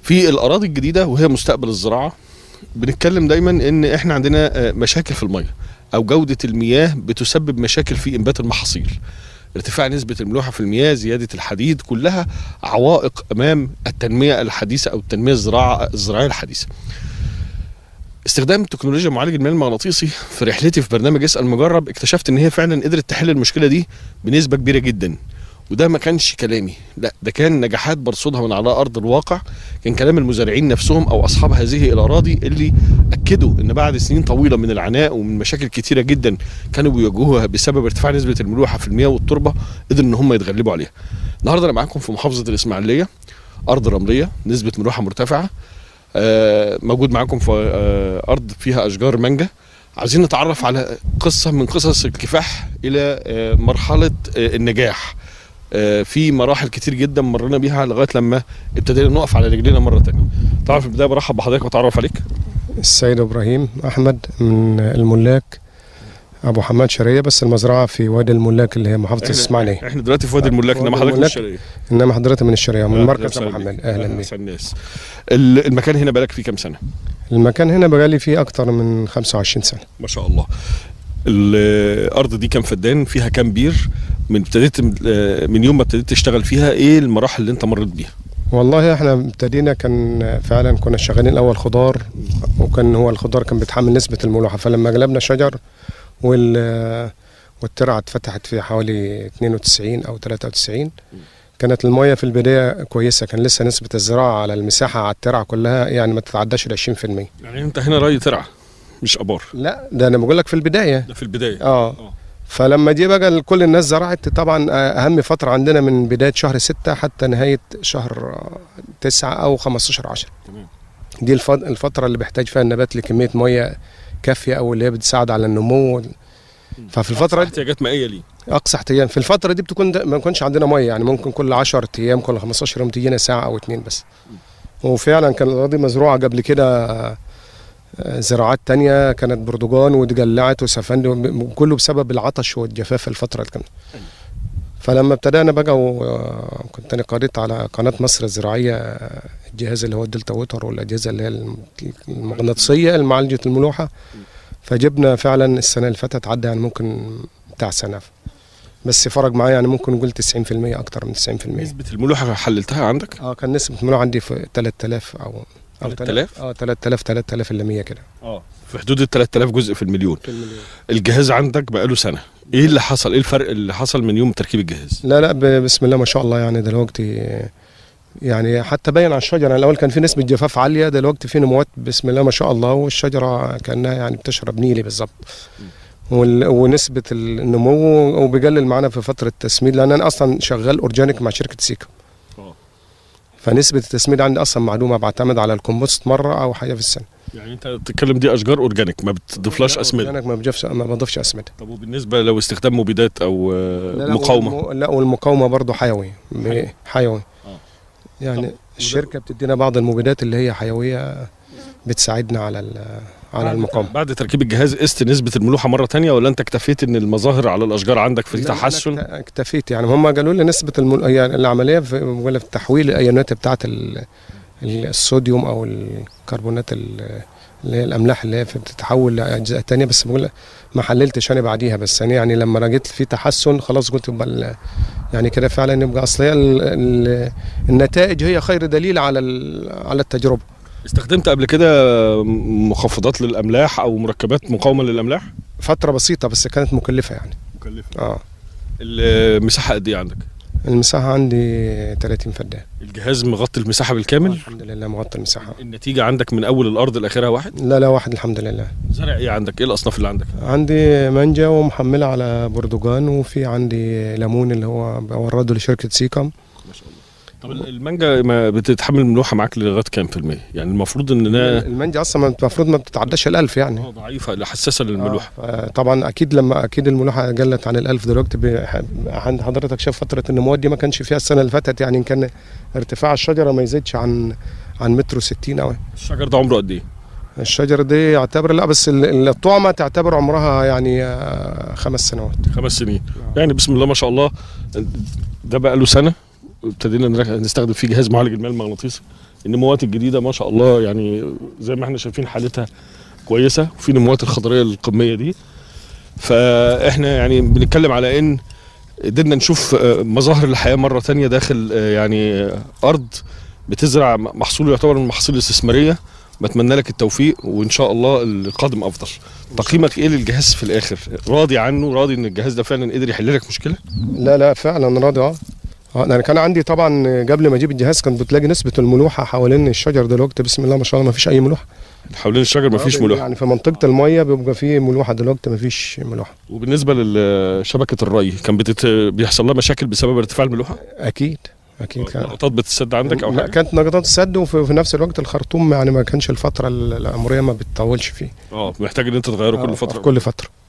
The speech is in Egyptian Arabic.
في الاراضي الجديده وهي مستقبل الزراعه بنتكلم دايما ان احنا عندنا آه، مشاكل في الميه او جوده المياه بتسبب مشاكل في انبات المحاصيل ارتفاع نسبة الملوحة في المياه زيادة الحديد كلها عوائق أمام التنمية الحديثة أو التنمية الزراعة الزراعية الحديثة استخدام تكنولوجيا معالج المياه المغناطيسي في رحلتي في برنامج اسال مجرب اكتشفت ان هي فعلا قدرت تحل المشكله دي بنسبه كبيره جدا وده ما كانش كلامي لا ده كان نجاحات برصدها من على ارض الواقع كان كلام المزارعين نفسهم او اصحاب هذه الاراضي اللي اكدوا ان بعد سنين طويله من العناء ومن مشاكل كتيره جدا كانوا بيواجهوها بسبب ارتفاع نسبه الملوحه في المياه والتربه قدروا ان هم يتغلبوا عليها النهارده انا معاكم في محافظه الاسماعيليه ارض رمليه نسبه ملوحه مرتفعه آه، موجود معاكم في آه، ارض فيها اشجار مانجا عايزين نتعرف على قصه من قصص الكفاح الى آه، مرحله آه، النجاح آه، في مراحل كتير جدا مرينا بيها لغايه لما ابتدينا نقف على رجلينا مره تانية طبعا في البدايه برحب بحضرتك واتعرف عليك السيد ابراهيم احمد من الملاك ابو حماد شرقيه بس المزرعه في وادي الملاك اللي هي محافظه الاسماعيليه احنا دلوقتي في وادي الملاك وادي انما حضرتك من الملاك. الشرقيه انما حضرتك من الشرقيه من أهلا مركز وسهلا ابو بيك. حماد اهلا بك وسهلا الناس ال- المكان هنا بقالك فيه كام سنه المكان هنا بقالي فيه اكتر من 25 سنه ما شاء الله الارض دي كام فدان فيها كام بير من ابتديت من يوم ما ابتديت تشتغل فيها ايه المراحل اللي انت مريت بيها والله احنا ابتدينا كان فعلا كنا شغالين الاول خضار وكان هو الخضار كان بيتحمل نسبه الملوحه فلما قلبنا شجر وال والترعه اتفتحت في حوالي 92 او 93 كانت المية في البداية كويسة كان لسه نسبة الزراعة على المساحة على الترعة كلها يعني ما تتعداش ال 20% يعني انت هنا ري ترعه مش ابار لا ده أنا بقول لك في البداية ده في البدايه اه آه. فلما دي بقى كل الناس زرعت طبعا اهم فتره عندنا من بدايه شهر ستة حتى نهايه شهر تسعة او 15 10 تمام. دي الف- الفتره اللي بيحتاج فيها النبات لكميه ميه كافيه او اللي هي بتساعد على النمو ففي الفتره دي احتياجات مائيه ليه اقصى احتياج في الفتره دي بتكون ده ما يكونش عندنا ميه يعني ممكن كل 10 ايام كل 15 يوم تجينا ساعه او اتنين بس وفعلا كان الاراضي مزروعه قبل كده آه، زراعات تانية كانت بردجان واتجلعت وسفند وب- كله بسبب العطش والجفاف الفترة اللي كانت فلما ابتدأنا بقى وكنت أنا قريت على قناة مصر الزراعية آه، الجهاز اللي هو الدلتا ووتر والأجهزة اللي هي الم- المغناطيسية المعالجة الملوحة فجبنا فعلا السنة اللي فاتت عدى يعني ممكن بتاع سنة بس فرق معايا يعني ممكن نقول 90% أكتر من 90% نسبه الملوحه حللتها عندك اه كان نسبة الملوحة عندي في 3000 أو أو 3000 اه 3000 3000 الا 100 كده اه في حدود ال 3000 جزء في المليون الجهاز عندك بقاله سنه ايه اللي حصل ايه الفرق اللي حصل من يوم تركيب الجهاز لا لا ب- بسم الله ما شاء الله يعني دلوقتي يعني حتى باين على الشجره يعني الاول كان في نسبه جفاف عاليه دلوقتي في نموات بسم الله ما شاء الله والشجره كانها يعني بتشرب نيلي بالظبط وال- ونسبه النمو وبيقلل معانا في فتره التسميد لان انا اصلا شغال اورجانيك مع شركه سيكا اه فنسبه التسميد عندي اصلا معلومه بعتمد على الكومبوست مره او حاجه في السنه يعني انت بتتكلم دي اشجار اورجانيك ما بتضيفلاش اسمده اورجانيك ما بجفش ما بضيفش اسمده طب وبالنسبه لو استخدام مبيدات او آه، لا لا مقاومه والم- لا والمقاومه برضه حيوي ب- حيوي. حيوي آه. يعني طب الشركه بتدينا بعض المبيدات اللي هي حيويه بتساعدنا على ال- على المقاومه بعد تركيب الجهاز قست نسبه الملوحه مره تانية ولا انت اكتفيت ان المظاهر على الاشجار عندك في لا، أنا تحسن اكت- اكتفيت يعني هم قالوا لي نسبه المل... هي العمليه في ولا في تحويل الايونات بتاعه ال... ال- الصوديوم او الكربونات ال- اللي هي الاملاح اللي هي بتتحول لاجزاء تانية بس بقول ما حللتش انا بعديها بس انا يعني لما لقيت في تحسن خلاص قلت يبقى ال- يعني كده فعلا يبقى اصل هي ال... ال... النتائج هي خير دليل على ال... على التجربه استخدمت قبل كده مخفضات للاملاح او مركبات مقاومه للاملاح فتره بسيطه بس كانت مكلفه يعني مكلفه اه المساحه قد ايه عندك المساحه عندي 30 فدان الجهاز مغطي المساحه بالكامل الحمد لله مغطي المساحه النتيجه عندك من اول الارض لاخرها واحد لا لا واحد الحمد لله زرع ايه عندك ايه الاصناف اللي عندك عندي مانجا ومحمله على بردجان وفي عندي ليمون اللي هو بورده لشركه سيكم ما شاء الله طب المانجا ما بتتحمل ملوحه معاك لغايه كام في الميه يعني المفروض انها المانجا اصلا ما- المفروض ما بتتعداش الألف يعني آه، ضعيفه حساسه للملوحه آه، طبعا اكيد لما اكيد الملوحه قلت عن الألف دلوقتي ب- عند حضرتك شاف فتره النمو دي ما كانش فيها السنه اللي فاتت يعني إن كان ارتفاع الشجره ما يزيدش عن عن متر وستين او الشجر ده عمره قد ايه الشجر دي يعتبر لا بس ال- الطعمه تعتبر عمرها يعني آه، خمس سنوات خمس سنين يعني بسم الله ما شاء الله ده بقى له سنه ابتدينا نرك- نستخدم فيه جهاز معالج المياه المغناطيسي النموات الجديده ما شاء الله يعني زي ما احنا شايفين حالتها كويسه وفي نموات الخضريه القميه دي فاحنا يعني بنتكلم على ان قدرنا نشوف آه، مظاهر الحياه مره تانية داخل آه، يعني آه، ارض بتزرع محصول يعتبر من المحاصيل الاستثماريه بتمنى لك التوفيق وان شاء الله القادم افضل تقييمك ايه للجهاز في الاخر راضي عنه راضي ان الجهاز ده فعلا قدر يحل لك مشكله لا لا فعلا راضي اه اه انا كان عندي طبعا قبل ما اجيب الجهاز كنت بتلاقي نسبه الملوحه حوالين الشجر دلوقتي بسم الله ما شاء الله ما فيش اي ملوحه حوالين الشجر مفيش آه، ملوحه يعني في منطقه الميه بيبقى فيه ملوحه دلوقتي ما فيش ملوحه وبالنسبه لشبكه الري كان بتت... بيحصل لها مشاكل بسبب ارتفاع الملوحه اكيد اكيد كان نقطات بتسد عندك او لا، حاجه كانت نقطات السد وفي في نفس الوقت الخرطوم يعني ما كانش الفتره العمريه ما بتطولش فيه اه محتاج ان انت تغيره آه، كل فتره كل فتره